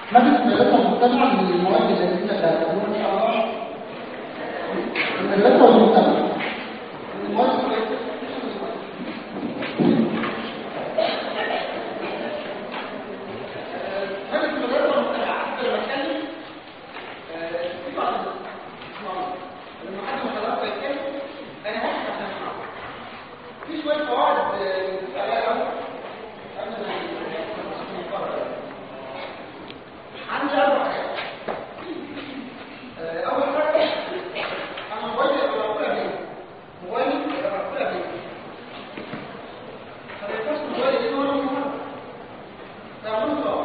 مجلس المدرسة مقتنع من المواد التي سنتكلم إن شاء الله المدرسة والمجتمع المواد مجلس المدرسة والمجتمع حتى لما اتكلم في بعض لما حد من حضراتكم يتكلم انا هحكي عشان اسمعه في شويه قواعد بنتفق عليها الاول قبل ما نقرر عندي اربع حاجات آه، اول حاجه انا موبايلي ابقى مقفول بيه موبايلي ابقى مقفول بيه فما ينفعش موبايلي يجي وانا مقفول ده عمود طبعا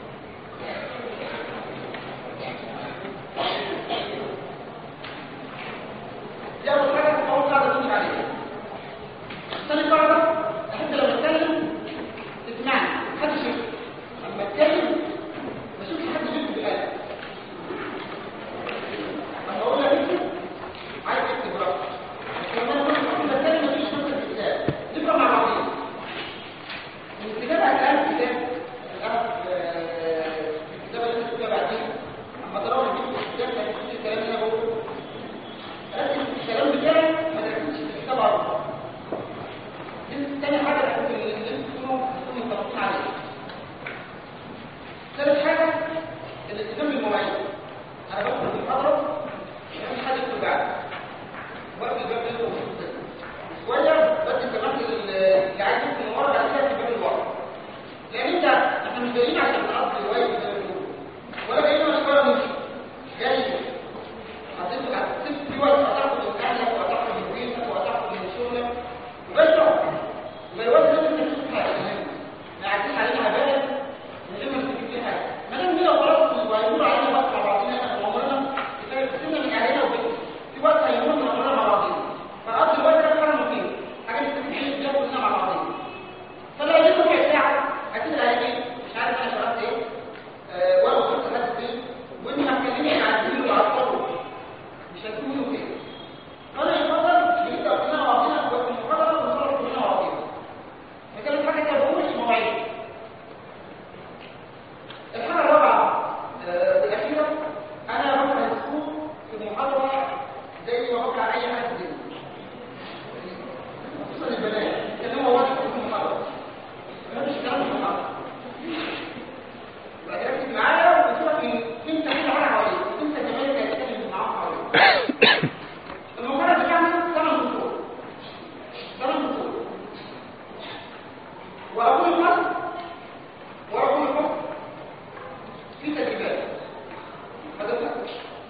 دي اول حاجه اول قاعده تمشي عليها ثاني قاعده احب لما اتكلم تسمعني محدش يسمع لما اتكلم ما اشوفش حد يكتب بالقلم لما اقول لك اكتب عايز اكتب براحتك لما انا كنت بتكلم مفيش نقطه في الكتاب نقرا مع بعضين الكتاب هتلاقي كتاب الكتاب اللي انت كتبتها بعدين اما تراوح في الكتاب هتكتب الكلام اللي انا بقوله ركز في الكلام بتاعي ما تركزش في الكتاب على طول دي تاني حاجه بحب اللي انتوا تكونوا تكونوا متفقين عليها ثالث حاجه الالتزام بالمواعيد انا بدخل في المحاضره مفيش حد يكتب بعدي وقت الباب ده يبقى مظبوط كده. شويه بدي كمان اللي عايز يكتب من ورا بعد كده في الباب اللي ورا لان انت احنا مش جايين عشان نقضي الواجب زي ما بيقولوا ولا جايين عشان شويه نمشي جاي هتبقى هتسيب في وقت هتاخد من اهلك وهتاخد من بيتك وهتاخد من شغلك وبس ما الوقت ده انت تشوف حاجه مهمه ما يعديش علينا عباده من غير ما تفتكر فيه حاجه ما دام كده خلاص وهيمر علينا وقت مع بعضينا احنا عمرنا كفايه كتبنا من علينا وبيت في وقت هيمر من عمرنا مع بعضينا فقضي الوقت ده حاجه مفيده حاجه نستفيد فيها كلنا مع بعضينا فلا يجي ربع ساعه اكيد على ايه مش عارف انا شرحت ايه آه، ولا وصلت لحد فين وانت ما اتكلمتش عن الدين وعن الصبر مش هتكونوا كده فانا يفضل نبدا كلنا مع بعضينا في المحاضره ونصرف كلنا مع بعضينا فكانت حاجه كده بقول المواعيد الحاجه الرابعه آه، والاخيره انا بكره السكوت في المحاضره زي ما بكره اي حاجه في الدنيا خصوصا البنات يتكلموا واحد في المحاضره ما فيش كلام في المحاضره ركز معايا وتشوف ان انت كل حاجه حواليك انت كمان اللي هتتكلم معاهم حواليك المقارنه بتعمل ثمان فصول ثمان فصول واقول الفصل واقول الفصل في تدريبات هذا الفصل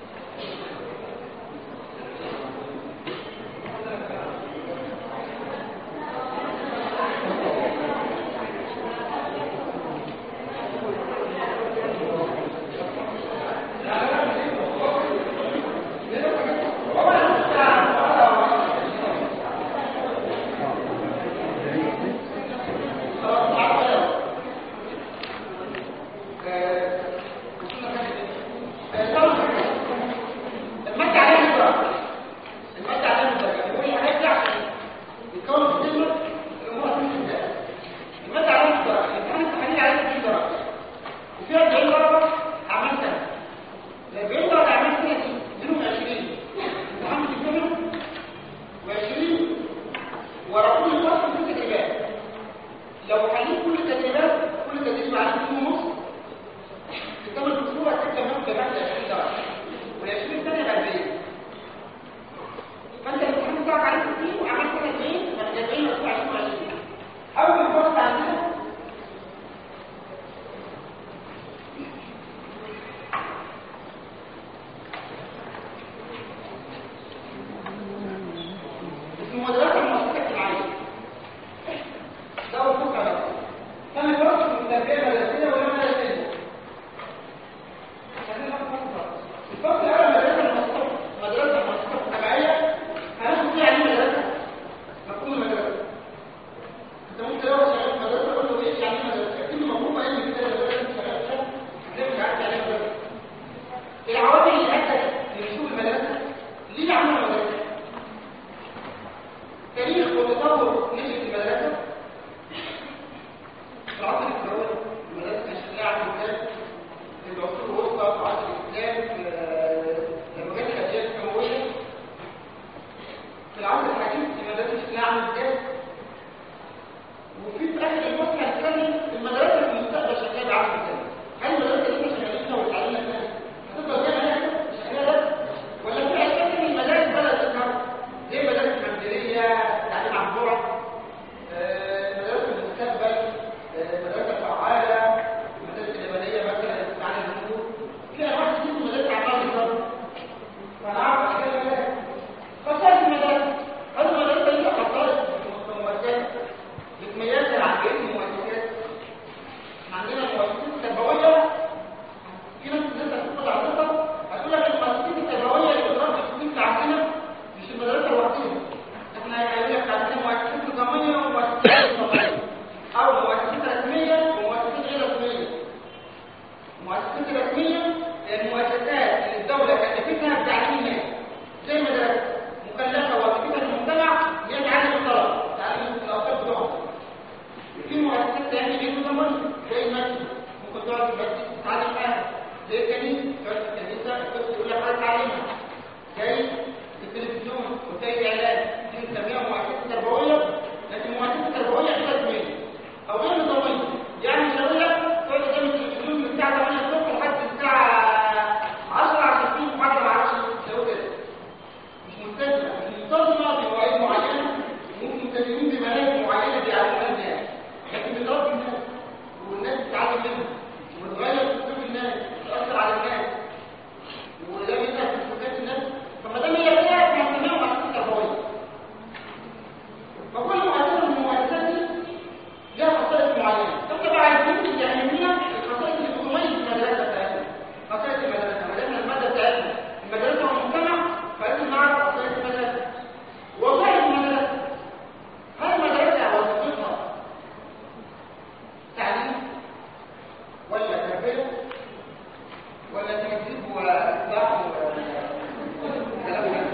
المادة عليها مدرجة المادة عليها مدرجة بيقول الحاجات دي عشان يتكون في ذهنك الأمور هتمشي ازاي المادة عليها مدرجة الامتحان التحليل عليها 20 درجة وفيها 40 درجة أعمال سنة ال 40 درجة أعمال سنة دي منهم 20 امتحان بتكتبهم و20 ورا كل فصل في تدريبات لو حليت كل التدريبات كل تدريب على 2 ونص في الثمان فصول هتبقى مادة مادة 20 درجة وال20 الثانية ب 40 فانت الامتحان بتاعك عليه 60 وعملت سنة 2 من 40 ل 20 اول فصل عندنا اسمه مدرسة المؤسسة الاجتماعية ده أول فصل عليه كان الفصل من التربية المدرسية ولا مدرسية الفصل الأول مدرسة المؤسسة مدرسة المؤسسة الجامعية هناخد فيها يعني مدرسة مفهوم المدرسة أنت ممكن لو شغال في مدرسة تقول له إيه يعني مدرسة أكيد مفهوم علمي كده المدرسة اللي شغال فيها إزاي مش عارف يعني إيه مدرسة العوامل اللي أدت لنشوف المدرسة ليه عمل مدرسة تاريخ وتطور نشأة المدرسة في العصر الفرعوني يعني بينه زمان زي المسجد ممكن تقعد في المسجد تتعلم معاها زي الكنيسه تقعد في الكنيسه الطفل يقول لك عايز تعلمها زي التلفزيون وسائل الاعلام دي بنسميها مؤسسه تربويه لكن المؤسسه التربويه غير رسميه او غير نظاميه يعني مش هقول لك تقعد قدام التلفزيون من الساعه 8 الصبح لحد الساعه 10 عشان في محاضره ما اعرفش لو كده مش ملتزمه مش منتظمه بمواعيد معينه ممكن ملتزمين بمناهج معينه بيعلموها الناس لكن بتربي الناس والناس تتعلم منها وتغير اسلوب الناس تاثر على الناس وده منها في سلوكيات الناس فما دام هي كده احنا هنسميها مؤسسه تربويه فكل مؤسسه من المؤسسات دي لها خصائص معينه انت بقى عايزين تعلمينا الخصائص اللي بتميز المدرسه بتاعتنا خصائص المدرسه ما دام الماده بتاعتنا المدرسه والمجتمع فلازم نعرف خصائص المدرسه وظائف المدرسه هل المدرسه وظيفتها تعليم ولا تربيه ولا تهذيب واصلاح وكلام ده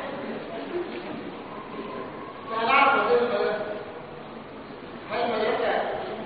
فهنعرف وظيفه المدرسه هل المدرسه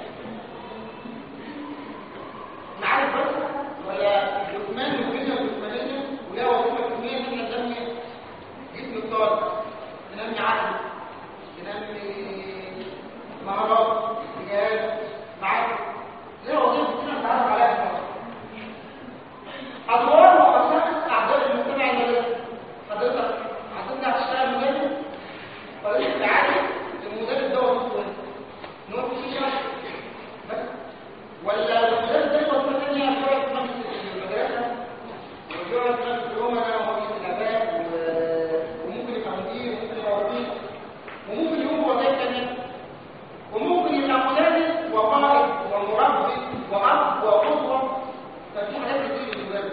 معارف بس ولا جسمان وكلمه جسمانيه ولها وظيفه جسمانيه ان احنا ننمي جسم الطالب ننمي عقله ننمي مهارات رجال معارف لها وظيفه كده نتعرف عليها في مصر ادوار وخصائص اعضاء المجتمع المدرسي حضرتك حضرتك هتشتغل مدرس ولا لسه عارف المدرس ده وظيفته ايه؟ ان هو في شرح بس ولا المدرس ده وظيفه ثانيه بيقعد في مجلس المدرسه وبيقعد في مجلس الامناء ومجلس الاباء و- وممكن يبقى مدير وممكن يبقى وكيل وممكن يقوم بوظائف ثانيه وممكن يبقى مدرس وقائد ومربي واب وقدوه ففي حاجات كتير للمدرس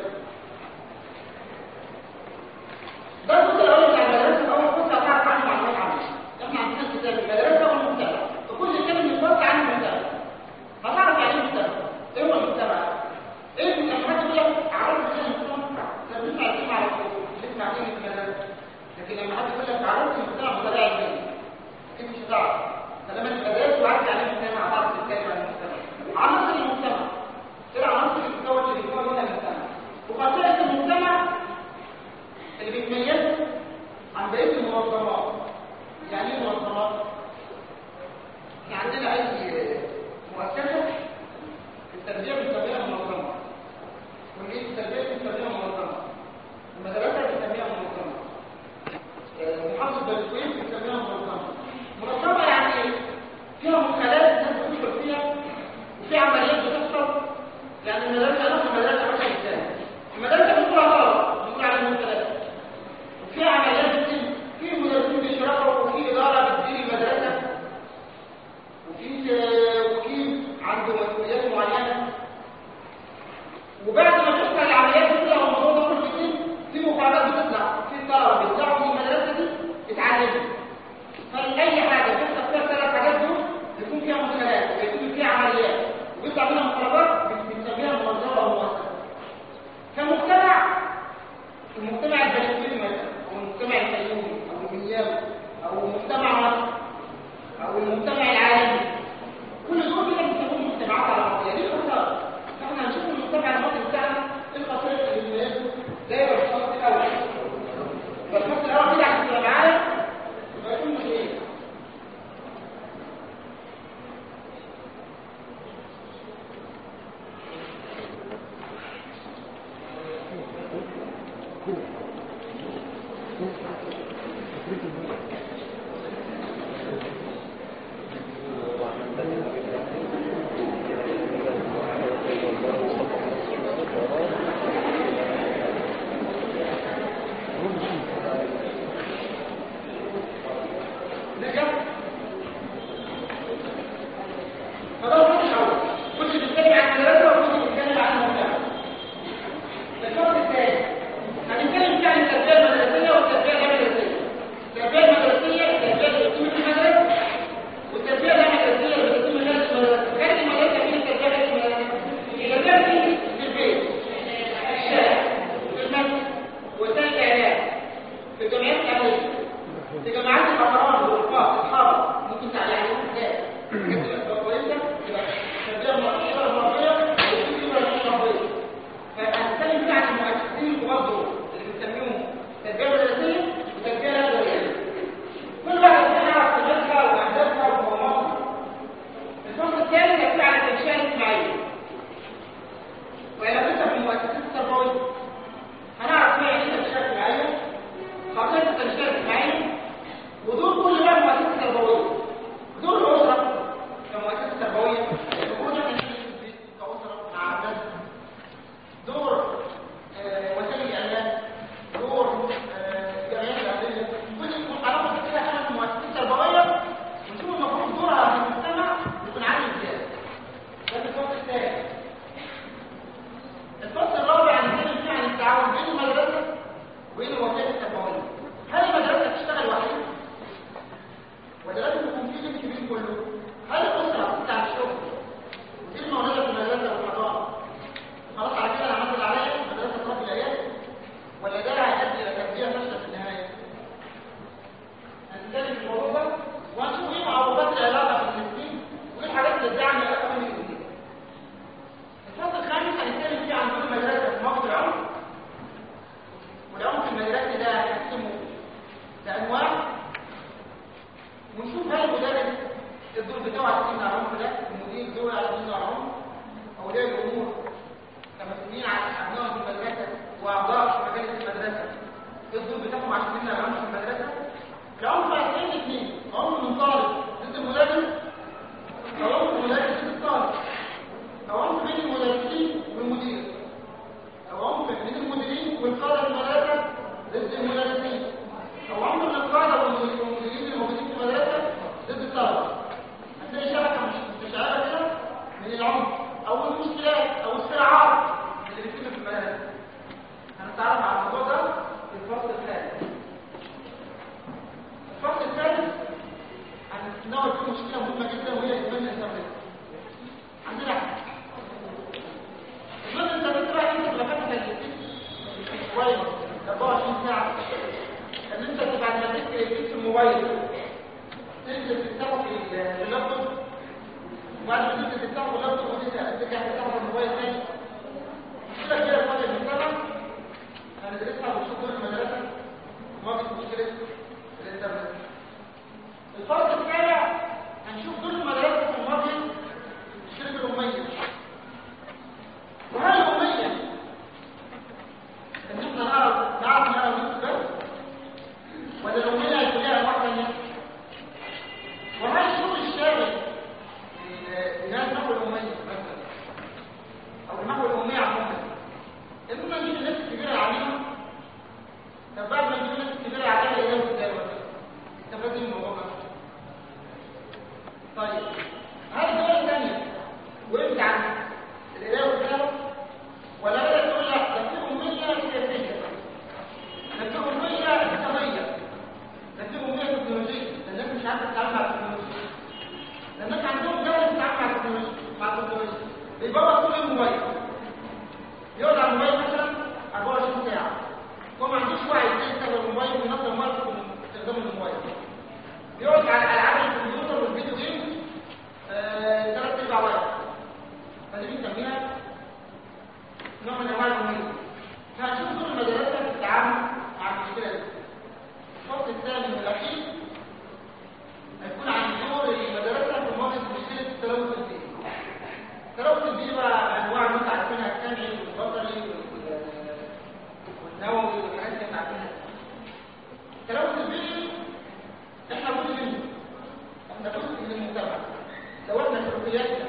ده الجزء الاول بتاع المدرسه اول جزء هتعرف عنه معلومات عنه احنا عندنا كتاب المدرسه والمجتمع وكل كلمه بتوسع عن المجتمع هتعرف يعني ايه مجتمع ايه هو المجتمع ايه المجتمعات دي عرفت ايه المجتمع احنا بنسمع كلمه على طول بنسمع كلمه المدرسه لكن لما حد يقول لك عرفت المجتمع بطريقه علميه اكيد مش هتعرف فلما تبقى دارس وعارف يعني ايه مجتمع هتعرف تتكلم عن المجتمع عناصر المجتمع ايه العناصر اللي بتكون اللي بيكون منها المجتمع وخصائص المجتمع اللي بيتميزوا عن بقيه المنظمات يعني ايه منظمات احنا عندنا اي مؤسسه التربيه بنسميها منظمه كليه التربيه بنسميها منظمه المدرسه بنسميها منظمه آه، محافظه بني سويف بنسميها منظمه منظمه يعني ايه؟ فيها مدخلات الناس بتدخل فيها وفي عمليات اولياء الامور كمسؤولين عن ابنائهم في المدرسه واعضاء في مجالس المدرسه ايه الدور بتاعهم عشان نمنع العنف في المدرسه العنف هتلاقي اثنين عنف من طالب ضد المدرس او عنف مدرس ضد الطالب او عنف بين المدرسين والمدير او عنف بين المديرين والقاده المدرسه ضد المدرسين او عنف من القاده والمديرين الموجودين في المدرسه ضد الطلبه هتلاقي شبكه مش متشعبه كده من العنف او المشكلات او الصراعات اللي بتتم في المدارس هنتعرف على الموضوع ده في الفصل الثالث الفصل الثالث هنتناول فيه مشكله مهمه جدا وهي ادمان الانترنت عندنا ادمان الانترنت بقى انت تبقى فاتح الجديد كويس 24 ساعه ان انت تبقى ماسك الجديد في الموبايل تنزل تفتحه في اللابتوب وبعد ما تنزل تفتحه في اللابتوب وترجع تفتحه في الموبايل تاني كده كده الفضل المجتمع هندرسها بخصوص دور المدرسه مواجهه مشكله الانترنت الفرق الثاني هنشوف دور المدرسه في مواجهه مشكله الاميه وهل الاميه ان احنا نعرف نعرف نقرا ونكتب بس ولا الاميه هيكون لها انواع ثانيه وهل الشغل الشاغل بناس نحو الاميه مثلا او نحو الاميه عموما اما نجيب الناس الكبيره العليمه طب بعد ما نجيب الناس الكبيره العليمه يلاقوا ازاي ولا طب لازم الموضوع ده طيب هل الدول الثانيه وقفت عن القرايه والكتابه ولا بدات تقول لا ده في اميه سياسيه ده في اميه اقتصاديه ده في اميه تكنولوجيه ده الناس مش عارفه تتعامل مع التكنولوجيا ده الناس عندهم جهل تتعامل مع التكنولوجيا مع التكنولوجيا بيبقى كل الموبايل يقعد على الموبايل مثلا 24 ساعة هو ما عندوش وعي ازاي يستخدم الموبايل وينظم وقته في استخدام الموبايل يقعد على العاب الكمبيوتر والفيديو جيم ثلاث ارباع وقت فدي بنسميها نوع من انواع الاميه فهنشوف دور المدرسه في التعامل مع المشكله دي الفصل الثاني والاخير هيكون عن دور المدرسه في مواجهه مشكله التلوث البيئي التلوث البيئي بقى انواع اللي انت عارفينها السمعي والبصري والنووي والحاجات اللي احنا عارفينها التلوث البيئي احنا جزء منه احنا جزء من المجتمع لو احنا سلوكياتنا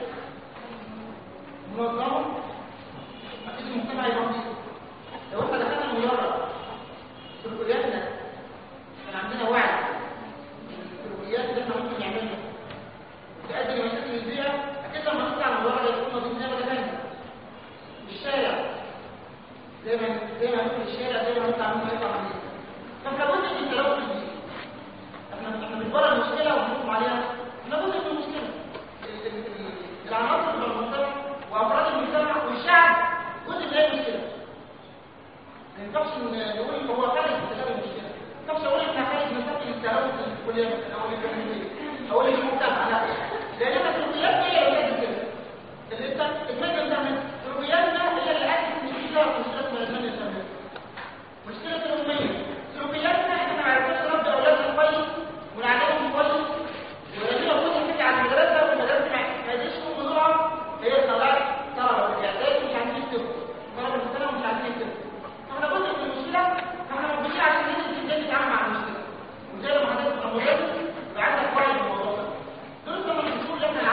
منظمه اكيد المجتمع يبقى نظيف لو احنا دخلنا مجرد سلوكياتنا كان عندنا وعي السلوكيات اللي احنا ممكن نعملها تؤدي لمشاكل البيئه اكيد لما نطلع من بره يكون نظيف زي ما دخلنا الشارع زي ما زي ما نقول الشارع زي ما نطلع منه يطلع نظيف فاحنا جزء من التلوث البيئي احنا احنا مش بره المشكله وبنحكم عليها احنا جزء من المشكله ال- ال- ال- العناصر بتوع المجتمع وافراد المجتمع والشعب جزء من هذه المشكله ما ينفعش ن- نقول ان هو خارج من هذه المشكله ما ينفعش اقول احنا خارج من سقف التلوث اللي في الكليه مثلا او اللي في الجامعيه او اللي في المجتمع لا لان احنا سلوكيات هي اللي بتعمل كده اللي انت ادمان الانترنت سلوكياتنا هي اللي ادت لمشكله مشكله من ادمان الانترنت مشكله الاميه سلوكياتنا احنا ما عرفناش نربي اولادنا كويس ونعلمهم كويس ولكن كل حاجه عن المدرسه والمدرسه ما يديش موضوعها هي طلعت طلبه في الاعداد مش عارفين يكتبوا طلبه في الثانوي مش عارفين يكتبوا فاحنا جزء من المشكله فاحنا موجودين عشان ندرس ازاي نتعامل مع المشكله وزي ما حضرتك تبقى مدرس يبقى عندك وعي بالموضوع ده دول الثمان شهور اللي احنا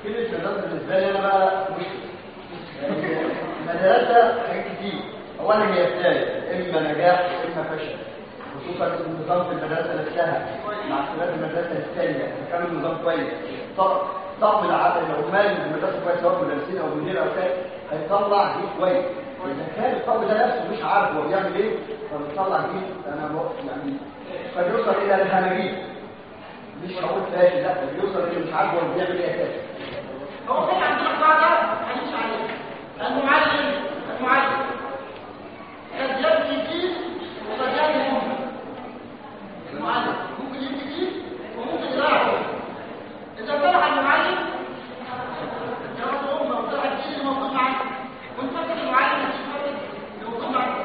كلمة مدرسة بالنسبة لي أنا بقى مشكلة يعني المدرسة حاجات كتير أولا هي بداية إما نجاح وإما فشل خصوصا النظام في المدرسة نفسها مع اختلاف المدرسة الثانية إذا كان النظام كويس طب- طقم العقل لو مال المدرسة كويس سواء مدرسين أو مدير أو كده هيطلع جيل كويس إذا كان الطقم ده نفسه مش عارف هو بيعمل إيه فبيطلع جيل أنا بق- يعني قد يوصل إلى الهمجين مش هقول فاشل لا ده بيوصل إلى مش عارف هو بيعمل إيه أساسا هو في عندنا قاعدة هنمشي عليها المعلم المعلم قد يبني جيل وقد يبني أمة المعلم ممكن يبني جيل وممكن يضيع أمة إذا طلع المعلم ياخد أمة وطلع الجيل الموجود معاه وانت فاكر المعلم مش فاكر الموجود معاه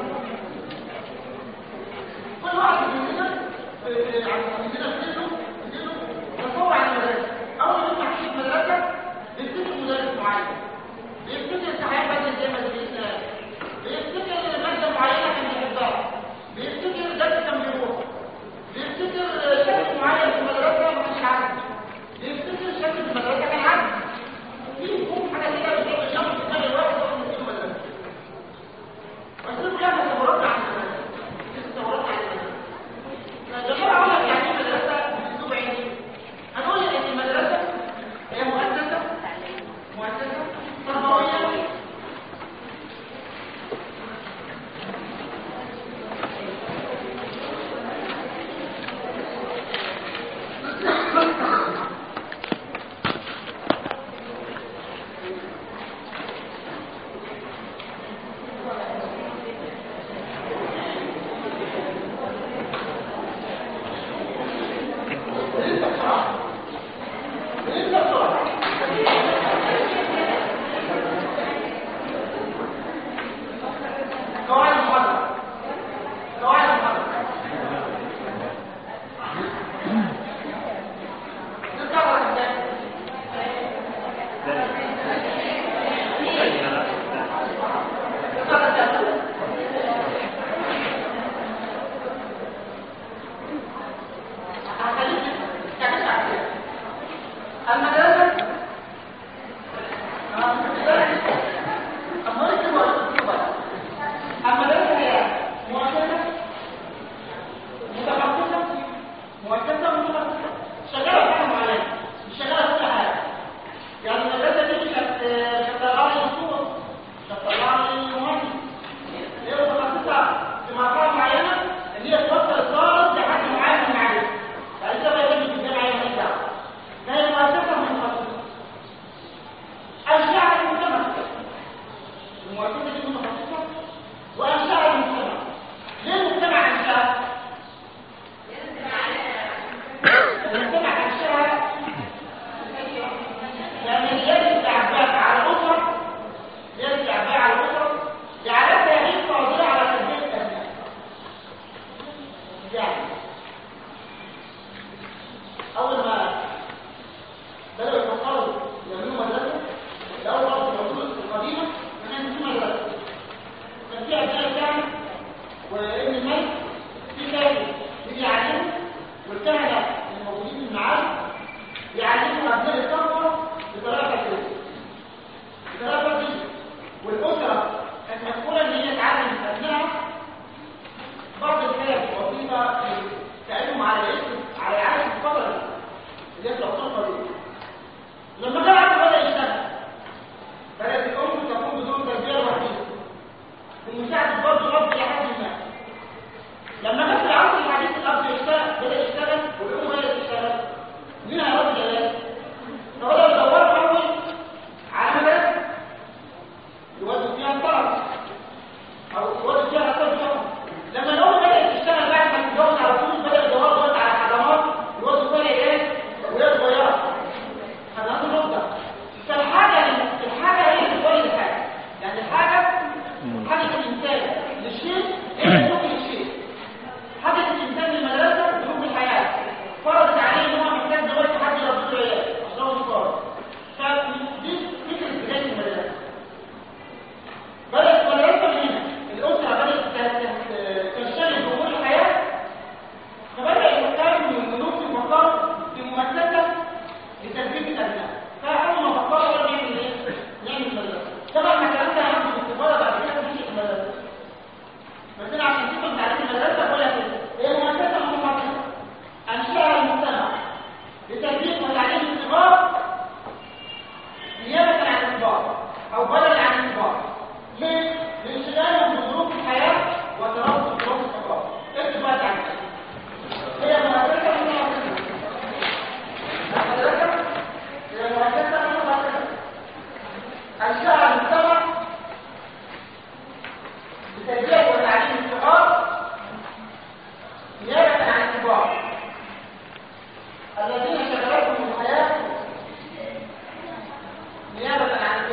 كل واحد مننا في- في- عندنا في جيله في جيله تصور على المدرسة أول ما يفتح شيء مدرسة بيبتدي مدرس معين بيبتدي الحياة بدل ازاي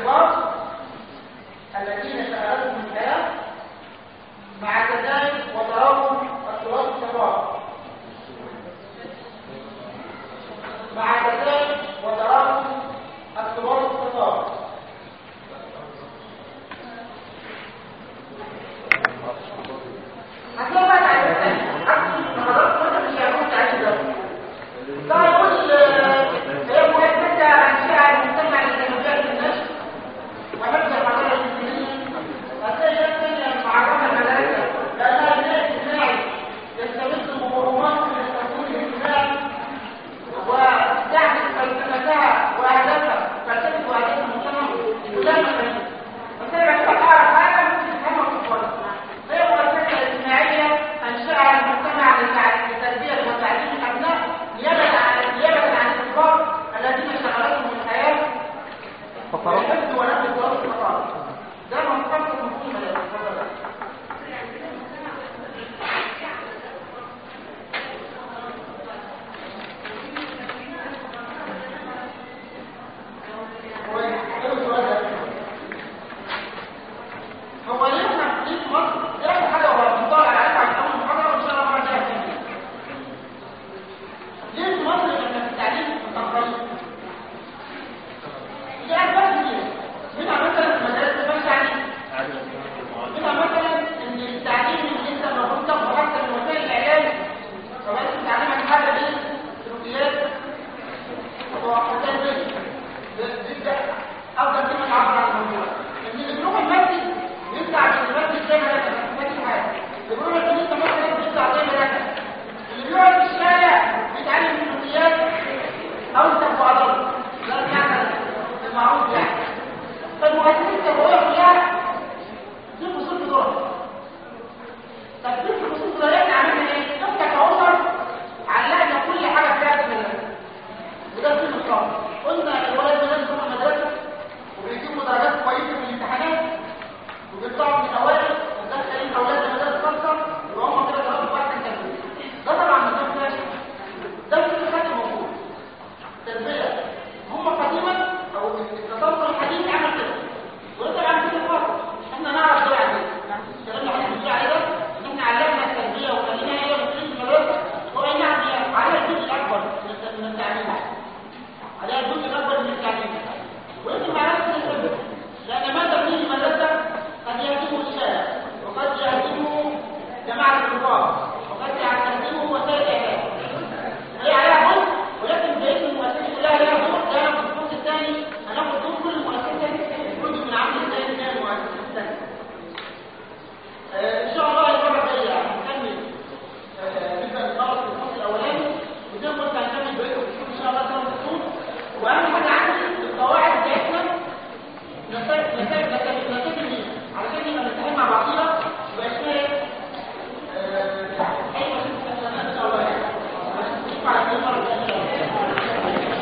الكبار الذين شغلتهم الحياة مع كذلك وتراهم التراث الصغار مع كذلك وتراهم التراث الصغار هتلاقي بقى تعريف تاني أكتب حضرتك وانت مش هيكون تعريف ده ده يقول هي مؤسسة أنشاء المجتمع للتنمية النشر وحفظ الحضارة الإسلامية هتلاقي ده الثانية معرفة المدارس لأنها بناء اجتماعي يستمد مقومات من التكوين الاجتماعي وتعكس فلسفتها وأهدافها فلسفة وأهداف المجتمع كلها مفاهيم بس أنا بحب أعرف حاجة ممكن تفهمها في الفرق هي مؤسسة اجتماعية أنشأها المجتمع لتع- لتربية وتعليم الأبناء نيابة عن نيابة عن الكبار الذين شغلتهم الحياة الحفظ ونفي التراث الثقافي ده منطقة مفهوم المدارس اتفضل. هو ايه السؤال ده؟ هو ليه احنا في مصر دي اخر حاجه هو بنطلع على عارف عن اول محاضره وان شاء الله المره الجايه هنكمل. ليه في مصر لما في التعليم متاخرين؟ دي اسباب كتير منها مثلا المدارس ما فيهاش تعليم منها مثلا ان التعليم اللي انت المفروض تاخده حتى من وسائل الاعلام فبقيت تعليمك حاجه دي سلوكيات وحساسيه ده افضل كلمه تعبر عن الموضوع ان الجنوب المادي يطلع من المادي زي ما لك ما فيش حاجه يقول لك ان انت مثلا بيطلع زي ما لك اللي بيقعد في الشارع بيتعلم سلوكيات او تقوى اضل لا بمعنى المعروف يعني فالمؤسسه التربويه كلها دي فصول بدور طب دي الفصول الدوريه احنا عملنا ايه؟ انت كاسر علقنا كل حاجه فيها بسم الله وده في المقام قلنا الولاد لازم يروحوا المدرسه وبيجيبوا درجات كويسه في الامتحانات وبيطلعوا من الاوائل ومدخلين اولاد مدارس خاصه يبقى هم كده درجات واحد كامل ده طبعا نظام فاشل ده في الخط موجود تربيه هم قديما او التطور الحديث عمل كده وده طبعا كده فاضل احنا نعرف ده يعني الكلام اللي احنا بنقول عليه ده ان احنا علمنا التربيه وخلينا هي مسؤوليه المدرسه واي نعم هي عليها الجزء الاكبر من التعليم عليها الجزء الاكبر من التعليم ولكن مع نفس السبب لان ما تبنيه المدرسه قد يهدمه الشارع وقد يهدمه جماعه الكفار وقد يهدمه وسائل الاعلام هي عليها جزء ولكن بقيه المؤسسات كلها لها دور ده في الجزء الثاني هناخد دور كل مؤسسه جزء من عمل الثاني من المؤسسه الثانيه